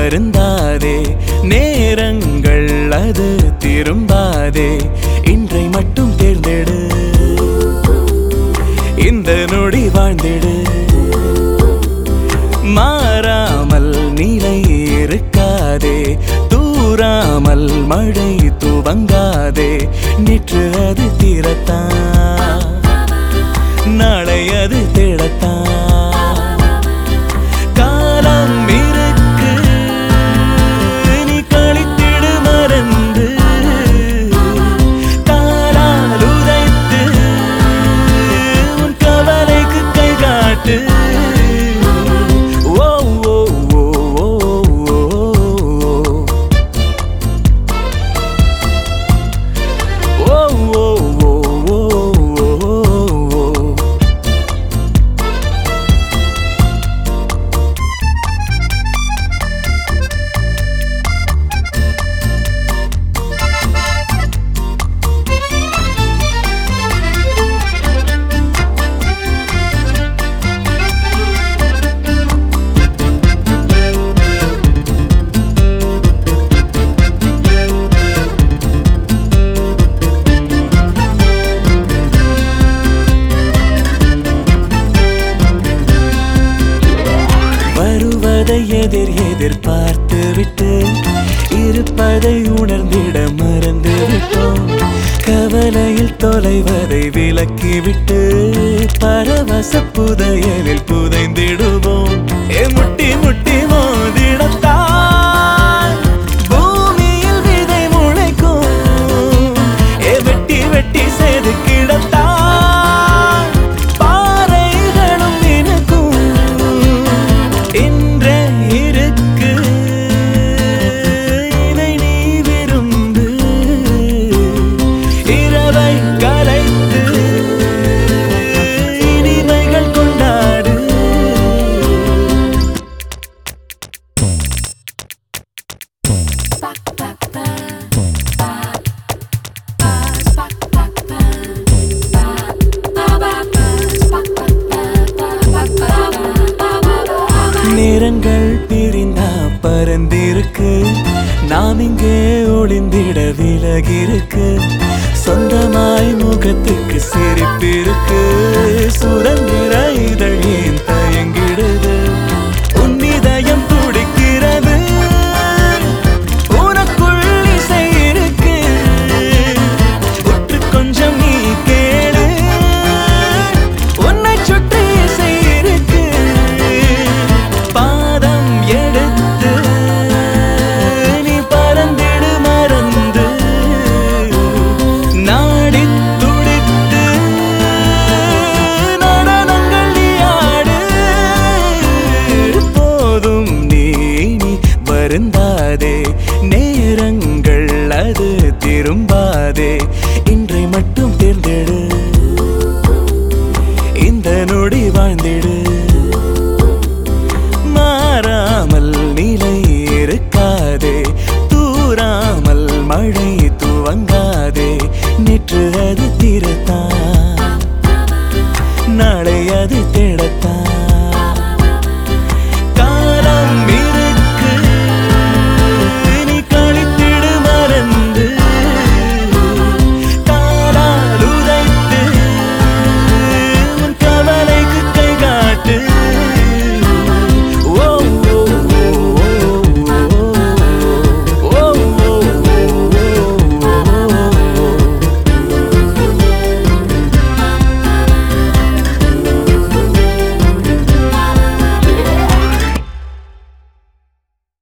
வருந்தாதே நேரங்கள் அது திரும்பாதே இன்றை மட்டும் தேர்ந்தெடு இந்த நொடி வாழ்ந்திடு மாறாமல் நிலை இருக்காதே தூராமல் மழை துவங்காதே நேற்று அது தீரத்தான் நாளை அது தேடத்தான் காலம் இருக்கு நீ கழித்திடு மறந்து காலால் உதைத்து உன் கவலைக்கு கை காட்டு ஓ ஓ ஓ ஓ ஓ ஓ ஓ ஓ ஓ ஓ வருவதை எதிர் எதிர்பார்த்து விட்டு இருப்பதை உணர்ந்திட மறந்து விட்டோம் கவலையில் தொலைவதை விலக்கிவிட்டு பரவச புதையலில் புதைந்திடுவோம் ஏ முட்டி முட்டி மோதிடத்தான் பூமியில் விதை முளைக்கும் ஏ வெட்டி வெட்டி செதுக்கிடத்தான் பாறைகளும் நினைக்கும் இன்றே இருக்கு இதை நீ விரும்பு இரவை கலைத்து இனிமைகள் கொண்டாடு நேரங்கள் பிரிந்தா பறந்திருக்கு நாம் இங்கே ஒளிந்திட விலகிருக்கு சொந்தமாய் முகத்துக்கு சிரிப்பிருக்கு சுதந்திர இதழ்